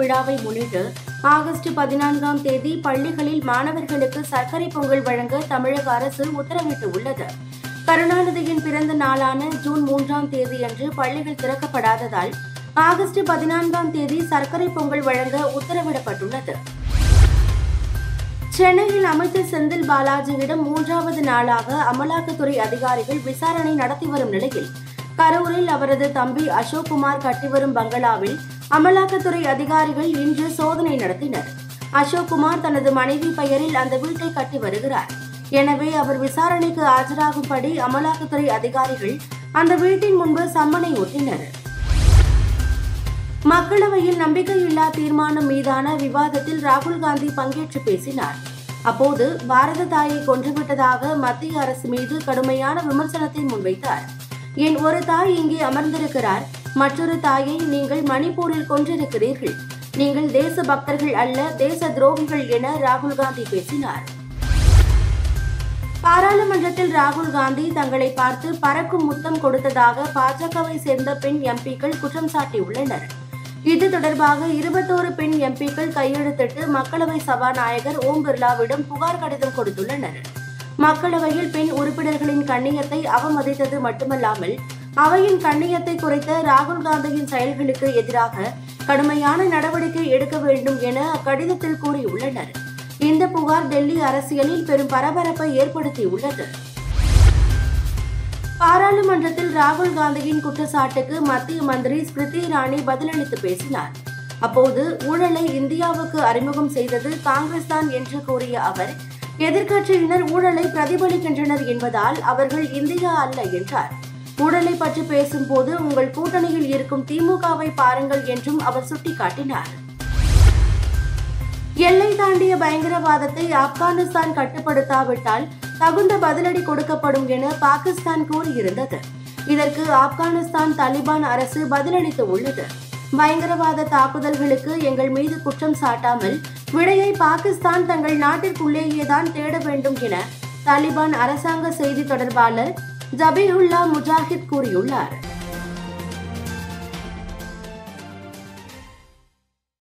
விழாவை முன்னிட்டு ஆகஸ்ட் பதினான்காம் தேதி பள்ளிகளில் மாணவர்களுக்கு சர்க்கரை பொங்கல் வழங்க தமிழக அரசு உத்தரவிட்டு உள்ளது கருணாநிதியின் பிறந்த நாளான ஜூன் மூன்றாம் தேதியன்று பள்ளிகள் திறக்கப்படாததால் ஆகஸ்ட் பதினான்காம் தேதி சர்க்கரை பொங்கல் வழங்க உத்தரவிடப்பட்டுள்ளது சென்னையில் அமைச்சர் செந்தில் பாலாஜியிடம் மூன்றாவது நாளாக அமலாக்கத்துறை அதிகாரிகள் விசாரணை நடத்தி வரும் நிலையில் கரூரில் அவரது தம்பி அசோக்குமார் கட்டிவரும் பங்களாவில் அமலாக்கத்துறை அதிகாரிகள் இன்று சோதனை நடத்தினர் அசோக்குமார் தனது மனைவி பெயரில் அந்த வீட்டை கட்டி வருகிறார் எனவே அவர் விசாரணைக்கு ஆஜராகும்படி அமலாக்கத்துறை அதிகாரிகள் அந்த வீட்டின் முன்பு சம்மனை ஒட்டினர் மக்களவையில் நம்பிக்கையில்லா தீர்மானம் மீதான விவாதத்தில் ராகுல் காந்தி பங்கேற்று பேசினார் அப்போது பாரத தாயை கொன்றுவிட்டதாக மத்திய அரசு மீது கடுமையான விமர்சனத்தை முன்வைத்தார் என் ஒரு தாய் இங்கே அமர்ந்திருக்கிறார் மற்றொரு தாயை நீங்கள் மணிப்பூரில் கொன்றிருக்கிறீர்கள் நீங்கள் தேச பக்தர்கள் அல்ல தேச துரோகிகள் என ராகுல் காந்தி பேசினார் பாராளுமன்றத்தில் ராகுல் காந்தி தங்களை பார்த்து பறக்கும் முத்தம் கொடுத்ததாக பாஜகவை சேர்ந்த பெண் எம்பிக்கள் குற்றம் சாட்டியுள்ளனர் இது தொடர்பாக இருபத்தோரு பெண் எம்பிக்கள் கையெழுத்திட்டு மக்களவை சபாநாயகர் ஓம் பிர்லாவிடம் புகார் கடிதம் கொடுத்துள்ளனர் மக்களவையில் பெண் உறுப்பினர்களின் கண்ணியத்தை அவமதித்தது மட்டுமல்லாமல் அவையின் கண்ணியத்தை குறைத்த ராகுல் காந்தியின் செயல்களுக்கு எதிராக கடுமையான நடவடிக்கை எடுக்க வேண்டும் என அக்கடிதத்தில் கூறியுள்ளனர் இந்த புகார் டெல்லி அரசியலில் பெரும் பரபரப்பை ஏற்படுத்தியுள்ளது பாராளுமன்றத்தில் ராகுல் காந்தியின் குற்றச்சாட்டுக்கு மத்திய மந்திரி ஸ்மிருதி இரானி பதிலளித்து பேசினார் அப்போது ஊழலை இந்தியாவுக்கு அறிமுகம் செய்தது காங்கிரஸ் தான் என்று கூறிய அவர் எதிர்க்கட்சியினர் ஊழலை பிரதிபலிக்கின்றனர் என்பதால் அவர்கள் இந்தியா அல்ல என்றார் ஊழலை பற்றி பேசும்போது உங்கள் கூட்டணியில் இருக்கும் திமுகவை பாருங்கள் என்றும் அவர் சுட்டிக்காட்டினார் எல்லை தாண்டிய பயங்கரவாதத்தை ஆப்கானிஸ்தான் கட்டுப்படுத்தாவிட்டால் தகுந்த பதிலடி கொடுக்கப்படும் என பாகிஸ்தான் கூறியிருந்தது இதற்கு ஆப்கானிஸ்தான் தாலிபான் அரசு பதிலளித்து உள்ளது பயங்கரவாத தாக்குதல்களுக்கு எங்கள் மீது குற்றம் சாட்டாமல் விடையை பாகிஸ்தான் தங்கள் நாட்டிற்குள்ளேயேதான் தேட வேண்டும் என தாலிபான் அரசாங்க செய்தி தொடர்பாளர் ஜபீஹுல்லா முஜாஹித் கூறியுள்ளார்